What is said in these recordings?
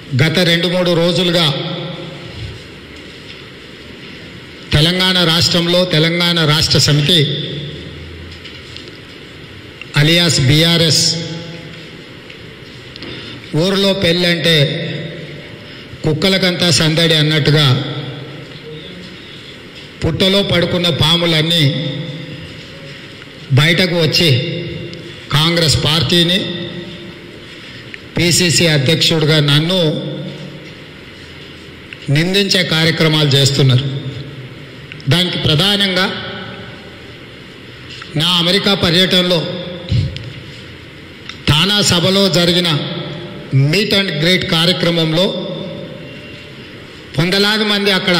గత రెండు మూడు రోజులుగా తెలంగాణ రాష్ట్రంలో తెలంగాణ రాష్ట్ర సమితి అలియాస్ బీఆర్ఎస్ ఊరిలో పెళ్ళి అంటే కుక్కలకంతా సందడి అన్నట్టుగా పుట్టలో పడుకున్న పాములన్నీ బయటకు వచ్చి కాంగ్రెస్ పార్టీని పిసిసి అధ్యక్షుడిగా నన్ను నిందించే కార్యక్రమాలు చేస్తున్నారు దానికి ప్రధానంగా నా అమెరికా పర్యటనలో తానా సభలో జరిగిన మీట్ అండ్ గ్రేట్ కార్యక్రమంలో వందలాది మంది అక్కడ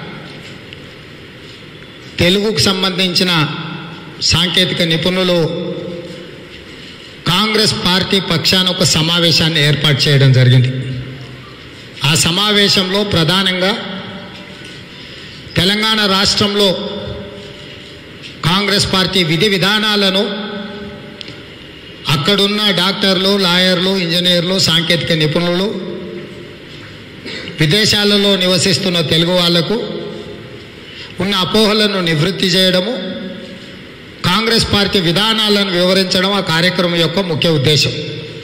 తెలుగుకు సంబంధించిన సాంకేతిక నిపుణులు కాంగ్రెస్ పార్టీ పక్షాన ఒక సమావేశాన్ని ఏర్పాటు చేయడం జరిగింది ఆ సమావేశంలో ప్రధానంగా తెలంగాణ రాష్ట్రంలో కాంగ్రెస్ పార్టీ విధి విధానాలను అక్కడున్న డాక్టర్లు లాయర్లు ఇంజనీర్లు సాంకేతిక నిపుణులు విదేశాలలో నివసిస్తున్న తెలుగు వాళ్లకు ఉన్న అపోహలను నివృత్తి చేయడము కాంగ్రెస్ పార్టీ విధానాలను వివరించడం ఆ కార్యక్రమం యొక్క ముఖ్య ఉద్దేశం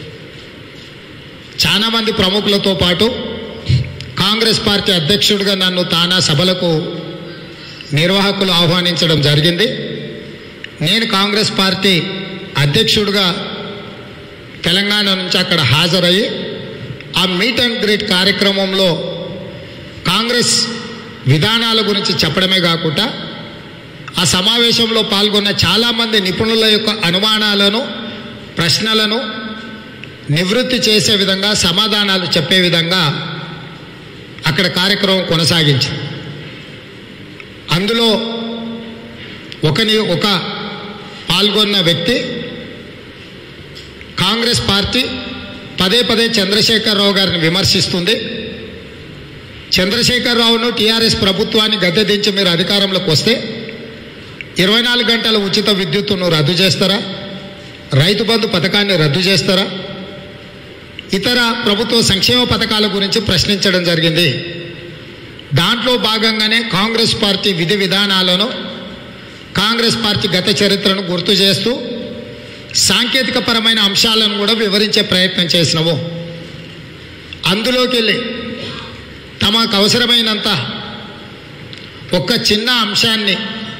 చాలామంది ప్రముఖులతో పాటు కాంగ్రెస్ పార్టీ అధ్యక్షుడిగా నన్ను తానా సభలకు నిర్వాహకులు ఆహ్వానించడం జరిగింది నేను కాంగ్రెస్ పార్టీ అధ్యక్షుడిగా తెలంగాణ నుంచి అక్కడ హాజరయ్యి ఆ మీట్ అండ్ గ్రీట్ కార్యక్రమంలో కాంగ్రెస్ విధానాల గురించి చెప్పడమే కాకుండా ఆ సమావేశంలో పాల్గొన్న చాలామంది నిపుణుల యొక్క అనుమానాలను ప్రశ్నలను నివృత్తి చేసే విధంగా సమాధానాలు చెప్పే విధంగా అక్కడ కార్యక్రమం కొనసాగించింది అందులో ఒకని ఒక పాల్గొన్న వ్యక్తి కాంగ్రెస్ పార్టీ పదే పదే చంద్రశేఖరరావు గారిని విమర్శిస్తుంది చంద్రశేఖరరావును టీఆర్ఎస్ ప్రభుత్వాన్ని గద్దె దించి మీరు అధికారంలోకి వస్తే ఇరవై నాలుగు గంటల ఉచిత విద్యుత్తును రద్దు చేస్తారా రైతు బంధు పథకాన్ని రద్దు చేస్తారా ఇతర ప్రభుత్వ సంక్షేమ పథకాల గురించి ప్రశ్నించడం జరిగింది దాంట్లో భాగంగానే కాంగ్రెస్ పార్టీ విధి విధానాలను కాంగ్రెస్ పార్టీ గత చరిత్రను గుర్తు చేస్తూ సాంకేతిక పరమైన అంశాలను కూడా వివరించే ప్రయత్నం చేసినాము అందులోకి వెళ్ళి తమకు అవసరమైనంత ఒక చిన్న అంశాన్ని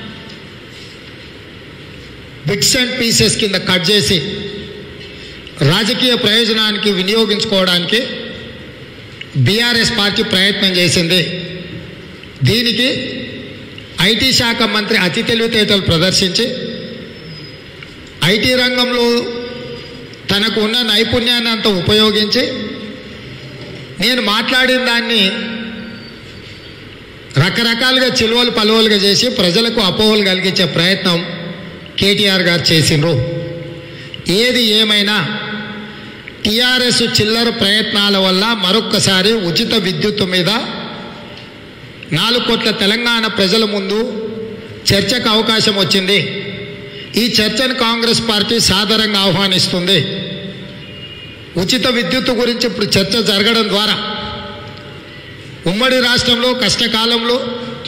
బిట్స్ అండ్ పీసెస్ కింద కట్ చేసి రాజకీయ ప్రయోజనానికి వినియోగించుకోవడానికి బీఆర్ఎస్ పార్టీ ప్రయత్నం చేసింది దీనికి ఐటీ శాఖ మంత్రి అతి తెలివితేటలు ప్రదర్శించి ఐటీ రంగంలో తనకు ఉన్న నైపుణ్యాన్ని అంతా ఉపయోగించి నేను మాట్లాడిన దాన్ని రకరకాలుగా చిలువలు పలువలుగా చేసి ప్రజలకు అపోహలు కలిగించే ప్రయత్నం కేటీఆర్ గారు చేసిండ్రు ఏది ఏమైనా టీఆర్ఎస్ చిల్లర ప్రయత్నాల వల్ల మరొక్కసారి ఉచిత విద్యుత్తు మీద నాలుగు కోట్ల తెలంగాణ ప్రజల ముందు చర్చకు అవకాశం వచ్చింది ఈ చర్చను కాంగ్రెస్ పార్టీ సాదరంగా ఆహ్వానిస్తుంది ఉచిత విద్యుత్తు గురించి ఇప్పుడు చర్చ జరగడం ద్వారా ఉమ్మడి రాష్ట్రంలో కష్టకాలంలో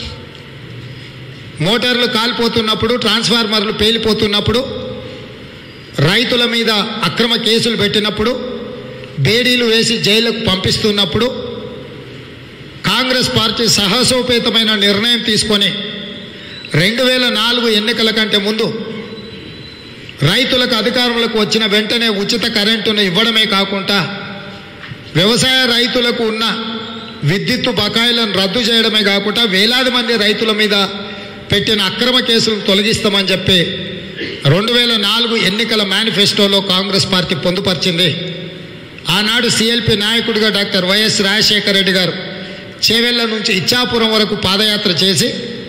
మోటార్లు కాలిపోతున్నప్పుడు ట్రాన్స్ఫార్మర్లు పేలిపోతున్నప్పుడు రైతుల మీద అక్రమ కేసులు పెట్టినప్పుడు బేడీలు వేసి జైలుకు పంపిస్తున్నప్పుడు కాంగ్రెస్ పార్టీ సాహసోపేతమైన నిర్ణయం తీసుకొని రెండు వేల నాలుగు ఎన్నికల కంటే ముందు రైతులకు అధికారంలోకి వచ్చిన వెంటనే ఉచిత కరెంటును ఇవ్వడమే కాకుండా వ్యవసాయ రైతులకు ఉన్న విద్యుత్తు బకాయిలను రద్దు చేయడమే కాకుండా వేలాది మంది రైతుల మీద పెట్టిన అక్రమ కేసులను తొలగిస్తామని చెప్పి రెండు వేల నాలుగు ఎన్నికల మేనిఫెస్టోలో కాంగ్రెస్ పార్టీ పొందుపరిచింది ఆనాడు సిఎల్పి నాయకుడిగా డాక్టర్ వైఎస్ రాజశేఖర రెడ్డి గారు చేవెళ్ల నుంచి ఇచ్చాపురం వరకు పాదయాత్ర చేసి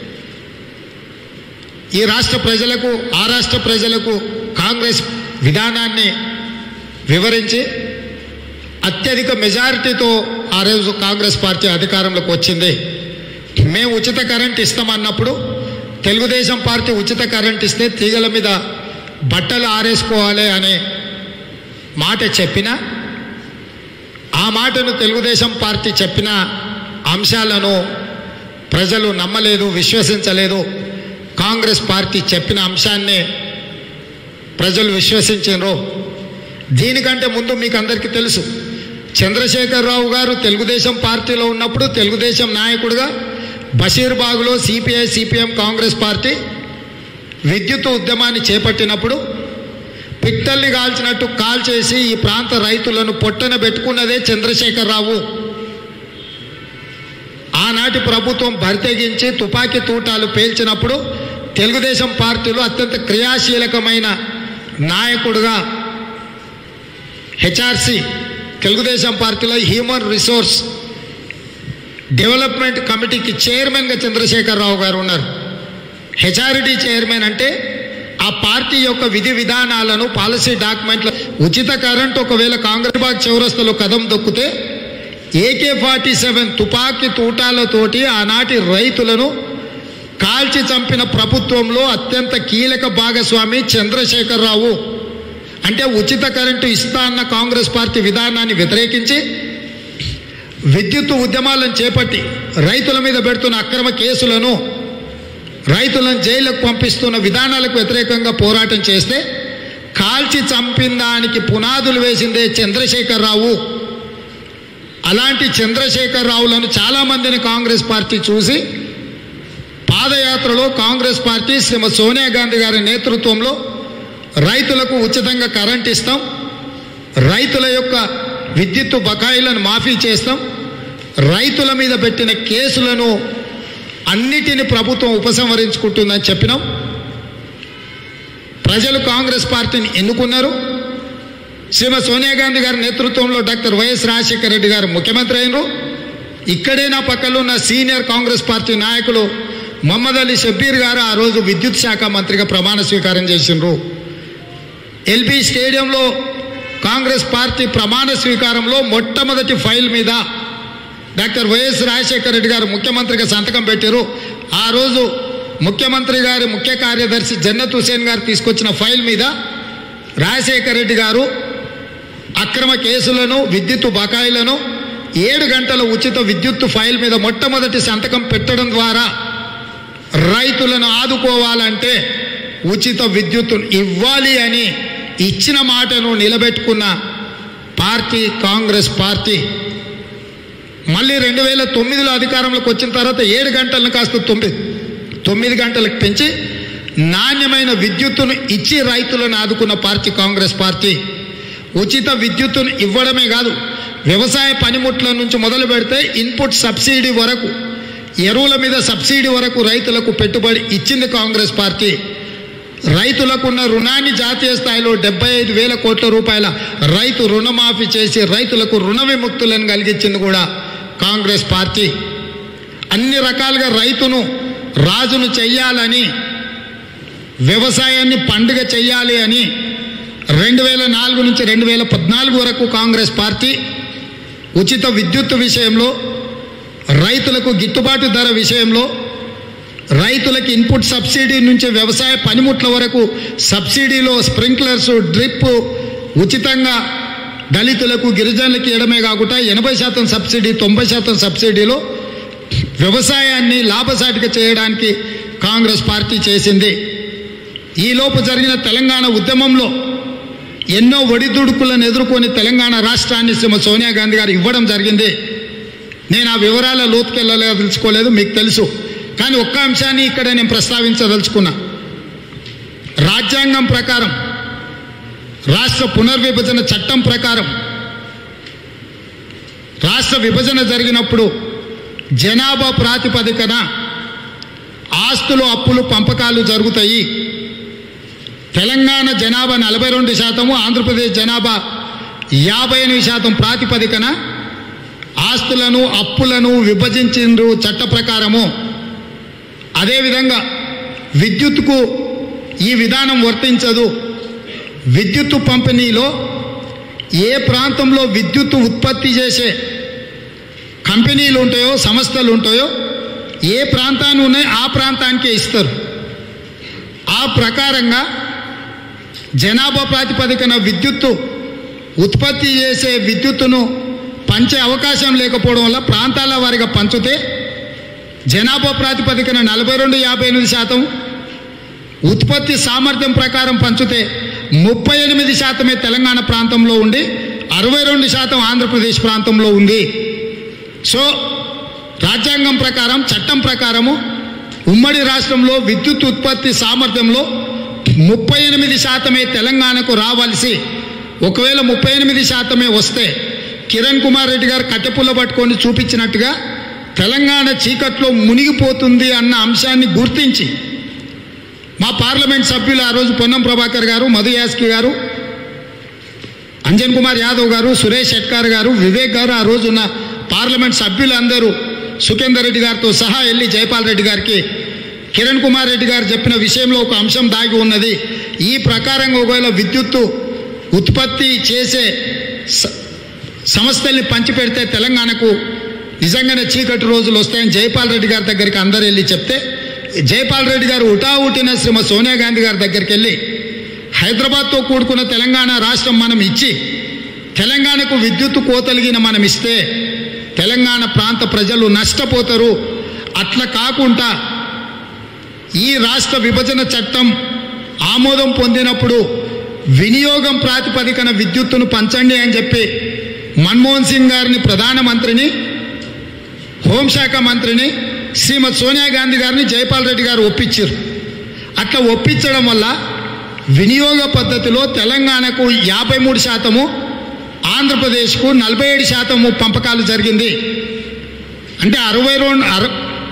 ఈ రాష్ట్ర ప్రజలకు ఆ రాష్ట్ర ప్రజలకు కాంగ్రెస్ విధానాన్ని వివరించి అత్యధిక మెజారిటీతో ఆ రోజు కాంగ్రెస్ పార్టీ అధికారంలోకి వచ్చింది మేము ఉచిత కరెంట్ ఇస్తామన్నప్పుడు తెలుగుదేశం పార్టీ ఉచిత కరెంట్ ఇస్తే తీగల మీద బట్టలు ఆరేసుకోవాలి అనే మాట చెప్పినా ఆ మాటను తెలుగుదేశం పార్టీ చెప్పిన అంశాలను ప్రజలు నమ్మలేదు విశ్వసించలేదు కాంగ్రెస్ పార్టీ చెప్పిన అంశాన్నే ప్రజలు విశ్వసించారు దీనికంటే ముందు మీకు అందరికీ తెలుసు చంద్రశేఖరరావు గారు తెలుగుదేశం పార్టీలో ఉన్నప్పుడు తెలుగుదేశం నాయకుడిగా బషీర్బాగ్లో సిపిఐ సిపిఎం కాంగ్రెస్ పార్టీ విద్యుత్ ఉద్యమాన్ని చేపట్టినప్పుడు పిట్టల్ని కాల్చినట్టు కాల్చేసి ఈ ప్రాంత రైతులను పొట్టన పెట్టుకున్నదే చంద్రశేఖరరావు ఆనాటి ప్రభుత్వం బరితెగించి తుపాకీ తూటాలు పేల్చినప్పుడు తెలుగుదేశం పార్టీలో అత్యంత క్రియాశీలకమైన నాయకుడుగా హెచ్ఆర్సి తెలుగుదేశం పార్టీలో హ్యూమన్ రిసోర్స్ డెవలప్మెంట్ కమిటీకి చైర్మన్గా చంద్రశేఖరరావు గారు ఉన్నారు హెచ్ఆర్డి చైర్మన్ అంటే ఆ పార్టీ యొక్క విధి విధానాలను పాలసీ డాక్యుమెంట్ల ఉచిత కరెంట్ ఒకవేళ కాంగ్రెస్ బాగ్ చౌరస్తలో కదం దొక్కితే ఏకే ఫార్టీ సెవెన్ తుపాకీ తూటాలతోటి ఆనాటి రైతులను కాల్చి చంపిన ప్రభుత్వంలో అత్యంత కీలక భాగస్వామి చంద్రశేఖరరావు అంటే ఉచిత కరెంటు ఇస్తా అన్న కాంగ్రెస్ పార్టీ విధానాన్ని వ్యతిరేకించి విద్యుత్ ఉద్యమాలను చేపట్టి రైతుల మీద పెడుతున్న అక్రమ కేసులను రైతులను జైలుకు పంపిస్తున్న విధానాలకు వ్యతిరేకంగా పోరాటం చేస్తే కాల్చి చంపిన దానికి పునాదులు వేసిందే చంద్రశేఖరరావు అలాంటి చంద్రశేఖరరావులను చాలామందిని కాంగ్రెస్ పార్టీ చూసి పాదయాత్రలో కాంగ్రెస్ పార్టీ శ్రీమతి సోనియా గాంధీ గారి నేతృత్వంలో రైతులకు ఉచితంగా కరెంట్ ఇస్తాం రైతుల యొక్క విద్యుత్తు బకాయిలను మాఫీ చేస్తాం రైతుల మీద పెట్టిన కేసులను అన్నిటిని ప్రభుత్వం ఉపసంహరించుకుంటుందని చెప్పినాం ప్రజలు కాంగ్రెస్ పార్టీని ఎన్నుకున్నారు శ్రీమతి సోనియా గాంధీ గారి నేతృత్వంలో డాక్టర్ వైఎస్ రాజశేఖర రెడ్డి గారు ముఖ్యమంత్రి అయినరు ఇక్కడే నా పక్కలో ఉన్న సీనియర్ కాంగ్రెస్ పార్టీ నాయకులు మొహమ్మద్ అలీ షబ్బీర్ గారు ఆ రోజు విద్యుత్ శాఖ మంత్రిగా ప్రమాణ స్వీకారం చేసిండ్రు ఎల్బీ స్టేడియంలో కాంగ్రెస్ పార్టీ ప్రమాణ స్వీకారంలో మొట్టమొదటి ఫైల్ మీద డాక్టర్ వైఎస్ రాజశేఖర రెడ్డి గారు ముఖ్యమంత్రిగా సంతకం పెట్టారు ఆ రోజు ముఖ్యమంత్రి గారి ముఖ్య కార్యదర్శి జన్నత్ హుసేన్ గారు తీసుకొచ్చిన ఫైల్ మీద రాజశేఖర రెడ్డి గారు అక్రమ కేసులను విద్యుత్ బకాయిలను ఏడు గంటల ఉచిత విద్యుత్ ఫైల్ మీద మొట్టమొదటి సంతకం పెట్టడం ద్వారా రైతులను ఆదుకోవాలంటే ఉచిత విద్యుత్ ఇవ్వాలి అని ఇచ్చిన మాటను నిలబెట్టుకున్న పార్టీ కాంగ్రెస్ పార్టీ మళ్ళీ రెండు వేల తొమ్మిదిలో అధికారంలోకి వచ్చిన తర్వాత ఏడు గంటలను కాస్త తొమ్మిది తొమ్మిది గంటలకు పెంచి నాణ్యమైన విద్యుత్తును ఇచ్చి రైతులను ఆదుకున్న పార్టీ కాంగ్రెస్ పార్టీ ఉచిత విద్యుత్తును ఇవ్వడమే కాదు వ్యవసాయ పనిముట్ల నుంచి మొదలు పెడితే ఇన్పుట్ సబ్సిడీ వరకు ఎరువుల మీద సబ్సిడీ వరకు రైతులకు పెట్టుబడి ఇచ్చింది కాంగ్రెస్ పార్టీ రైతులకున్న రుణాన్ని జాతీయ స్థాయిలో డెబ్బై ఐదు వేల కోట్ల రూపాయల రైతు రుణమాఫీ చేసి రైతులకు రుణ విముక్తులను కలిగించింది కూడా కాంగ్రెస్ పార్టీ అన్ని రకాలుగా రైతును రాజును చెయ్యాలని వ్యవసాయాన్ని పండుగ చెయ్యాలి అని రెండు వేల నాలుగు నుంచి రెండు వేల పద్నాలుగు వరకు కాంగ్రెస్ పార్టీ ఉచిత విద్యుత్ విషయంలో రైతులకు గిట్టుబాటు ధర విషయంలో రైతులకు ఇన్పుట్ సబ్సిడీ నుంచి వ్యవసాయ పనిముట్ల వరకు సబ్సిడీలో స్ప్రింక్లర్స్ డ్రిప్ ఉచితంగా దళితులకు గిరిజనులకు ఇవ్వడమే కాకుండా ఎనభై శాతం సబ్సిడీ తొంభై శాతం సబ్సిడీలో వ్యవసాయాన్ని లాభసాటిగా చేయడానికి కాంగ్రెస్ పార్టీ చేసింది ఈలోపు జరిగిన తెలంగాణ ఉద్యమంలో ఎన్నో ఒడిదుడుకులను ఎదుర్కొని తెలంగాణ రాష్ట్రాన్ని శ్రీమతి సోనియా గాంధీ గారు ఇవ్వడం జరిగింది నేను ఆ వివరాల లోతుకెళ్ళదలుచుకోలేదు మీకు తెలుసు కానీ ఒక్క అంశాన్ని ఇక్కడ నేను ప్రస్తావించదలుచుకున్నా రాజ్యాంగం ప్రకారం రాష్ట్ర పునర్విభజన చట్టం ప్రకారం రాష్ట్ర విభజన జరిగినప్పుడు జనాభా ప్రాతిపదికన ఆస్తులు అప్పులు పంపకాలు జరుగుతాయి తెలంగాణ జనాభా నలభై రెండు శాతము ఆంధ్రప్రదేశ్ జనాభా యాభై ఎనిమిది శాతం ప్రాతిపదికన ఆస్తులను అప్పులను విభజించిండ్రు చట్ట ప్రకారము అదేవిధంగా విద్యుత్కు ఈ విధానం వర్తించదు విద్యుత్తు పంపిణీలో ఏ ప్రాంతంలో విద్యుత్తు ఉత్పత్తి చేసే కంపెనీలు ఉంటాయో సంస్థలు ఉంటాయో ఏ ప్రాంతాన్ని ఉన్నాయో ఆ ప్రాంతానికే ఇస్తారు ఆ ప్రకారంగా జనాభా ప్రాతిపదికన విద్యుత్తు ఉత్పత్తి చేసే విద్యుత్తును పంచే అవకాశం లేకపోవడం వల్ల ప్రాంతాల వారిగా పంచితే జనాభా ప్రాతిపదికన నలభై రెండు యాభై ఎనిమిది శాతం ఉత్పత్తి సామర్థ్యం ప్రకారం పంచితే ముప్పై ఎనిమిది శాతమే తెలంగాణ ప్రాంతంలో ఉండి అరవై రెండు శాతం ఆంధ్రప్రదేశ్ ప్రాంతంలో ఉంది సో రాజ్యాంగం ప్రకారం చట్టం ప్రకారము ఉమ్మడి రాష్ట్రంలో విద్యుత్ ఉత్పత్తి సామర్థ్యంలో ముప్పై ఎనిమిది శాతమే తెలంగాణకు రావాల్సి ఒకవేళ ముప్పై ఎనిమిది శాతమే వస్తే కిరణ్ కుమార్ రెడ్డి గారు కట్టెపుల్ల పట్టుకొని చూపించినట్టుగా తెలంగాణ చీకట్లో మునిగిపోతుంది అన్న అంశాన్ని గుర్తించి మా పార్లమెంట్ సభ్యులు ఆ రోజు పొన్నం ప్రభాకర్ గారు మధు యాస్కి గారు అంజన్ కుమార్ యాదవ్ గారు సురేష్ షెట్కార్ గారు వివేక్ గారు ఆ రోజున్న పార్లమెంట్ సభ్యులందరూ సుఖేందర్ రెడ్డి గారితో సహా వెళ్ళి జైపాల్ రెడ్డి గారికి కిరణ్ కుమార్ రెడ్డి గారు చెప్పిన విషయంలో ఒక అంశం దాగి ఉన్నది ఈ ప్రకారంగా ఒకవేళ విద్యుత్తు ఉత్పత్తి చేసే స- సంస్థల్ని పంచిపెడితే తెలంగాణకు నిజంగానే చీకటి రోజులు వస్తాయని జైపాల్ రెడ్డి గారి దగ్గరికి అందరు వెళ్ళి చెప్తే జైపాల్ రెడ్డి గారు ఉటావుటిన శ్రీమతి సోనియా గాంధీ గారి దగ్గరికి వెళ్ళి హైదరాబాద్తో కూడుకున్న తెలంగాణ రాష్ట్రం మనం ఇచ్చి తెలంగాణకు విద్యుత్ కోతలిగిన మనం ఇస్తే తెలంగాణ ప్రాంత ప్రజలు నష్టపోతారు అట్లా కాకుండా ఈ రాష్ట్ర విభజన చట్టం ఆమోదం పొందినప్పుడు వినియోగం ప్రాతిపదికన విద్యుత్తును పంచండి అని చెప్పి మన్మోహన్ సింగ్ గారిని ప్రధానమంత్రిని హోంశాఖ మంత్రిని శ్రీమతి సోనియా గాంధీ గారిని జైపాల్ రెడ్డి గారు ఒప్పించారు అట్లా ఒప్పించడం వల్ల వినియోగ పద్ధతిలో తెలంగాణకు యాభై మూడు శాతము ఆంధ్రప్రదేశ్కు నలభై ఏడు శాతము పంపకాలు జరిగింది అంటే అరవై రెండు అర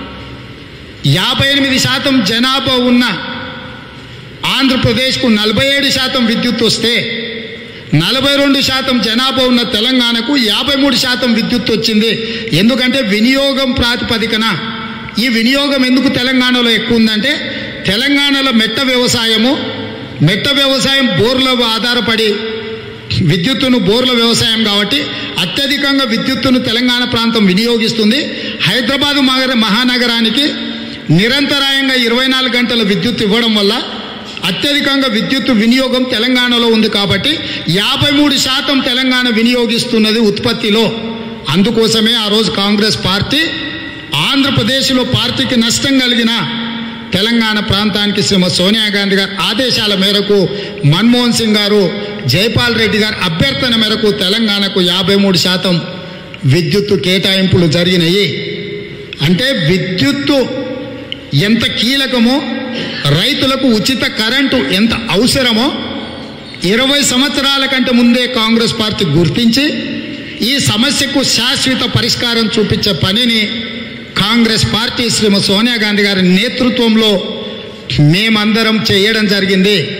యాభై ఎనిమిది శాతం జనాభా ఉన్న ఆంధ్రప్రదేశ్కు నలభై ఏడు శాతం విద్యుత్ వస్తే నలభై రెండు శాతం జనాభా ఉన్న తెలంగాణకు యాభై మూడు శాతం విద్యుత్ వచ్చింది ఎందుకంటే వినియోగం ప్రాతిపదికన ఈ వినియోగం ఎందుకు తెలంగాణలో ఎక్కువ ఉందంటే తెలంగాణలో మెట్ట వ్యవసాయము మెట్ట వ్యవసాయం బోర్ల ఆధారపడి విద్యుత్తును బోర్ల వ్యవసాయం కాబట్టి అత్యధికంగా విద్యుత్తును తెలంగాణ ప్రాంతం వినియోగిస్తుంది హైదరాబాదు మగర మహానగరానికి నిరంతరాయంగా ఇరవై నాలుగు గంటల విద్యుత్ ఇవ్వడం వల్ల అత్యధికంగా విద్యుత్ వినియోగం తెలంగాణలో ఉంది కాబట్టి యాభై మూడు శాతం తెలంగాణ వినియోగిస్తున్నది ఉత్పత్తిలో అందుకోసమే ఆ రోజు కాంగ్రెస్ పార్టీ ఆంధ్రప్రదేశ్లో పార్టీకి నష్టం కలిగిన తెలంగాణ ప్రాంతానికి శ్రీమతి సోనియా గాంధీ గారి ఆదేశాల మేరకు మన్మోహన్ సింగ్ గారు జైపాల్ రెడ్డి గారి అభ్యర్థన మేరకు తెలంగాణకు యాభై మూడు శాతం విద్యుత్తు కేటాయింపులు జరిగినాయి అంటే విద్యుత్తు ఎంత కీలకమో రైతులకు ఉచిత కరెంటు ఎంత అవసరమో ఇరవై సంవత్సరాల కంటే ముందే కాంగ్రెస్ పార్టీ గుర్తించి ఈ సమస్యకు శాశ్వత పరిష్కారం చూపించే పనిని కాంగ్రెస్ పార్టీ శ్రీమతి సోనియా గాంధీ గారి నేతృత్వంలో మేమందరం చేయడం జరిగింది